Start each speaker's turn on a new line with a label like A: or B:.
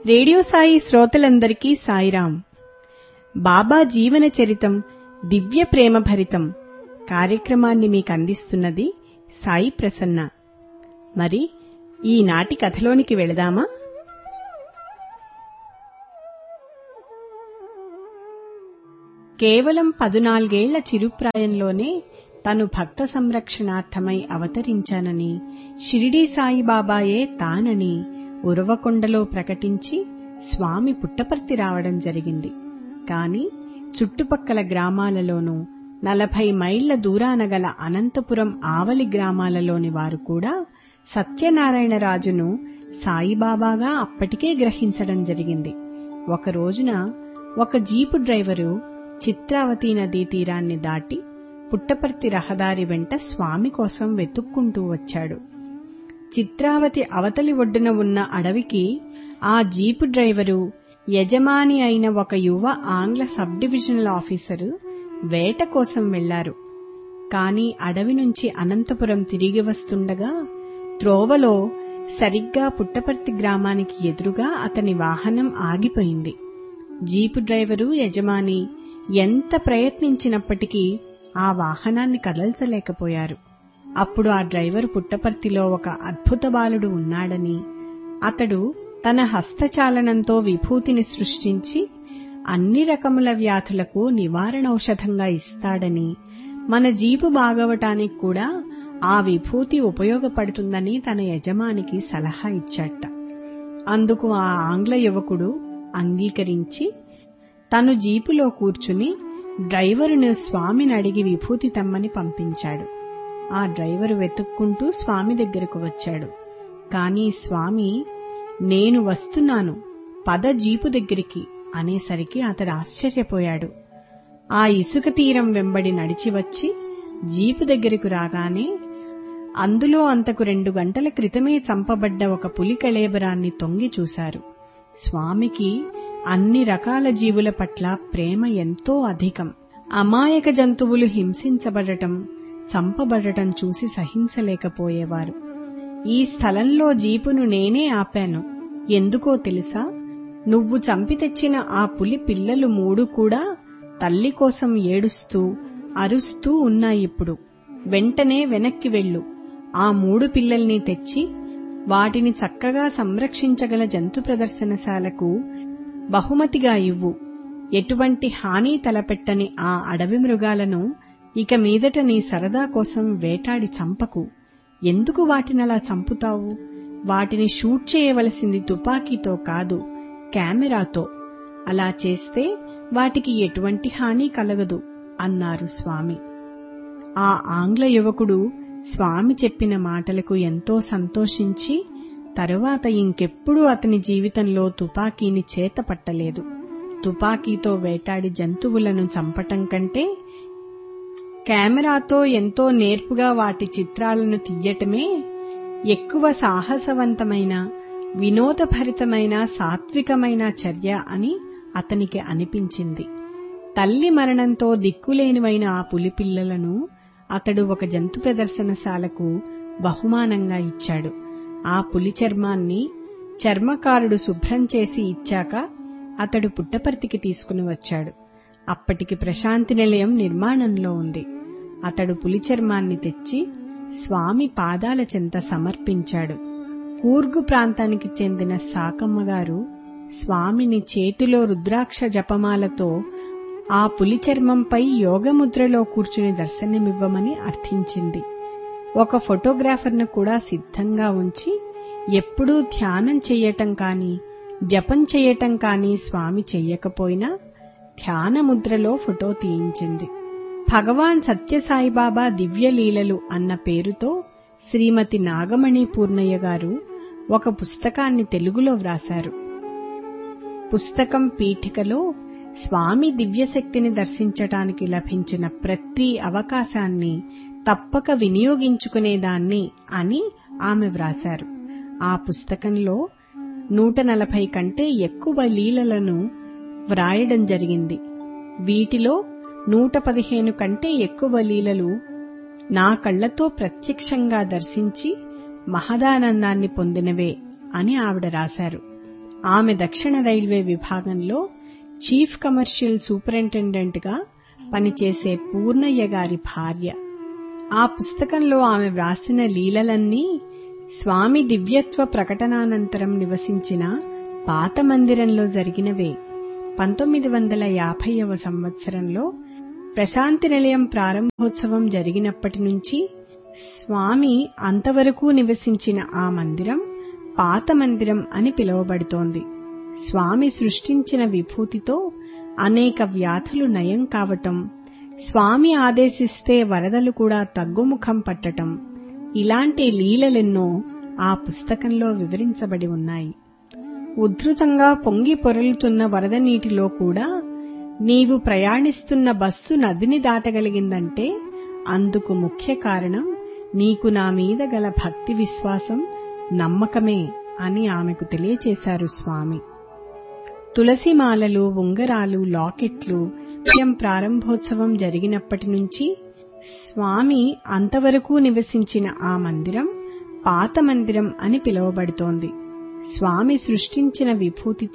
A: radio Sai శ్రోతలందరికీ సాయిరాం బాబా జీవన చరితం దివ్య ప్రేమ భరితం కార్యక్రమాన్ని మీకు అందిస్తున్నది సాయి ప్రసన్న మరి ఈనాటి కథలోనికి వెళదామా కేవలం పదునాలుగేళ్ల చిరుప్రాయంలోనే తను భక్త సంరక్షణార్థమై అవతరించానని షిరిడీ సాయిబాబాయే తానని ఉరవకొండలో ప్రకటించి స్వామి పుట్టపర్తి రావడం జరిగింది కాని చుట్టుపక్కల గ్రామాలలోనూ నలభై మైళ్ల దూరాన గల అనంతపురం ఆవలి గ్రామాలలోని వారు కూడా సత్యనారాయణరాజును సాయిబాబాగా అప్పటికే గ్రహించడం జరిగింది ఒక రోజున ఒక జీపు డ్రైవరు చిత్రావతి నదీ తీరాన్ని దాటి పుట్టపర్తి రహదారి వెంట స్వామి కోసం వెతుక్కుంటూ వచ్చాడు చిత్రావతి అవతలి ఒడ్డున ఉన్న అడవికి ఆ జీపు డ్రైవరు యజమాని అయిన ఒక యువ ఆంగ్ల సబ్ డివిజనల్ ఆఫీసరు వేట కోసం వెళ్లారు కాని అడవి నుంచి అనంతపురం తిరిగి వస్తుండగా త్రోవలో సరిగ్గా పుట్టపర్తి గ్రామానికి ఎదురుగా అతని వాహనం ఆగిపోయింది జీపు డ్రైవరు యజమాని ఎంత ప్రయత్నించినప్పటికీ ఆ వాహనాన్ని కదల్చలేకపోయారు అప్పుడు ఆ డ్రైవరు పుట్టపర్తిలో ఒక అద్భుత బాలుడు ఉన్నాడని అతడు తన హస్తచాలనంతో విభూతిని సృష్టించి అన్ని రకముల వ్యాధులకు నివారణౌషధంగా ఇస్తాడని మన జీపు బాగవటానికి కూడా ఆ విభూతి ఉపయోగపడుతుందని తన యజమానికి సలహా ఇచ్చాట అందుకు ఆ ఆంగ్ల యువకుడు అంగీకరించి తను జీపులో కూర్చుని డ్రైవరును స్వామిని అడిగి విభూతి తమ్మని పంపించాడు ఆ డ్రైవరు వెతుక్కుంటూ స్వామి దగ్గరకు వచ్చాడు కాని స్వామి నేను వస్తున్నాను పద జీపు దగ్గరికి అనేసరికి అతడు ఆశ్చర్యపోయాడు ఆ ఇసుక తీరం వెంబడి నడిచి వచ్చి జీపు దగ్గరకు రాగానే అందులో అంతకు రెండు గంటల క్రితమే చంపబడ్డ ఒక పులి కళేబరాన్ని తొంగి చూశారు స్వామికి అన్ని రకాల జీవుల పట్ల ప్రేమ ఎంతో అధికం అమాయక జంతువులు హింసించబడటం చంపబడటం చూసి సహించలేకపోయేవారు ఈ స్థలంలో జీపును నేనే ఆపాను ఎందుకో తెలుసా నువ్వు చంపి తెచ్చిన ఆ పులి పిల్లలు మూడు కూడా తల్లి కోసం ఏడుస్తూ అరుస్తూ ఉన్నాయిప్పుడు వెంటనే వెనక్కి వెళ్ళు ఆ మూడు పిల్లల్ని తెచ్చి వాటిని చక్కగా సంరక్షించగల జంతు ప్రదర్శనశాలకు బహుమతిగా ఇవ్వు ఎటువంటి హాని తలపెట్టని ఆ అడవి మృగాలను ఇక మీదట నీ సరదా కోసం వేటాడి చంపకు ఎందుకు వాటినలా చంపుతావు వాటిని షూట్ చేయవలసింది తుపాకీతో కాదు కెమెరాతో అలా చేస్తే వాటికి ఎటువంటి హాని కలగదు అన్నారు స్వామి ఆ ఆంగ్ల యువకుడు స్వామి చెప్పిన మాటలకు ఎంతో సంతోషించి తరువాత ఇంకెప్పుడూ అతని జీవితంలో తుపాకీని చేతపట్టలేదు తుపాకీతో వేటాడి జంతువులను చంపటం కంటే కెమెరాతో ఎంతో నేర్పుగా వాటి చిత్రాలను తీయటమే ఎక్కువ సాహసవంతమైన వినోదభరితమైన సాత్వికమైన చర్య అని అతనికి అనిపించింది తల్లి మరణంతో దిక్కులేనివైన ఆ పులిపిల్లలను అతడు ఒక జంతు ప్రదర్శనశాలకు బహుమానంగా ఇచ్చాడు ఆ పులి చర్మాన్ని చర్మకారుడు శుభ్రం చేసి ఇచ్చాక అతడు పుట్టపర్తికి తీసుకుని వచ్చాడు అప్పటికి ప్రశాంతి నిలయం నిర్మాణంలో ఉంది అతడు పులి చర్మాన్ని తెచ్చి స్వామి పాదాల చెంత సమర్పించాడు కూర్గు ప్రాంతానికి చెందిన సాకమ్మగారు స్వామిని చేతిలో రుద్రాక్ష జపమాలతో ఆ పులి చర్మంపై యోగముద్రలో కూర్చుని దర్శనమివ్వమని అర్థించింది ఒక ఫోటోగ్రాఫర్ను కూడా సిద్ధంగా ఉంచి ఎప్పుడూ ధ్యానం చెయ్యటం కాని జపం చెయ్యటం కాని స్వామి చెయ్యకపోయినా ధ్యాన ముద్రలో ఫోటో తీయించింది భగవాన్ సత్యసాయిబాబా దివ్యలీలలు అన్న పేరుతో శ్రీమతి నాగమణి పూర్ణయ్య గారు ఒక పుస్తకాన్ని తెలుగులో వ్రాశారు పుస్తకం పీఠికలో స్వామి దివ్యశక్తిని దర్శించటానికి లభించిన ప్రతి అవకాశాన్ని తప్పక వినియోగించుకునేదాన్ని అని ఆమె వ్రాశారు ఆ పుస్తకంలో నూట నలభై కంటే ఎక్కువ లీలలను వ్రాయడం జరిగింది వీటిలో నూట పదిహేను కంటే ఎక్కువ లీలలు నా కళ్లతో ప్రత్యక్షంగా దర్శించి మహదానందాన్ని పొందినవే అని ఆవిడ రాశారు ఆమె దక్షిణ రైల్వే విభాగంలో చీఫ్ కమర్షియల్ సూపరింటెండెంట్గా పనిచేసే పూర్ణయ్య గారి భార్య ఆ పుస్తకంలో ఆమె వ్రాసిన లీలలన్నీ స్వామి దివ్యత్వ ప్రకటనానంతరం నివసించిన పాత మందిరంలో జరిగినవే పంతొమ్మిది వందల యాభైవ సంవత్సరంలో ప్రశాంతి నిలయం ప్రారంభోత్సవం జరిగినప్పటి నుంచి స్వామి అంతవరకు నివసించిన ఆ మందిరం పాత మందిరం అని పిలువబడుతోంది స్వామి సృష్టించిన విభూతితో అనేక వ్యాధులు నయం కావటం స్వామి ఆదేశిస్తే వరదలు కూడా తగ్గుముఖం పట్టటం ఇలాంటి లీలలెన్నో ఆ పుస్తకంలో వివరించబడి ఉన్నాయి ఉద్ధృతంగా పొంగి పొరలుతున్న వరద నీటిలో కూడా నీవు ప్రయాణిస్తున్న బస్సు నదిని దాటగలిగిందంటే అందుకు ముఖ్య కారణం నీకు నా మీద గల భక్తి విశ్వాసం నమ్మకమే అని ఆమెకు తెలియచేశారు స్వామి తులసిమాలలు ఉంగరాలు లాకెట్లు నిత్యం ప్రారంభోత్సవం జరిగినప్పటి నుంచి స్వామి అంతవరకు నివసించిన ఆ మందిరం పాత మందిరం అని పిలువబడుతోంది స్వామి సృష్టించిన విభూతితో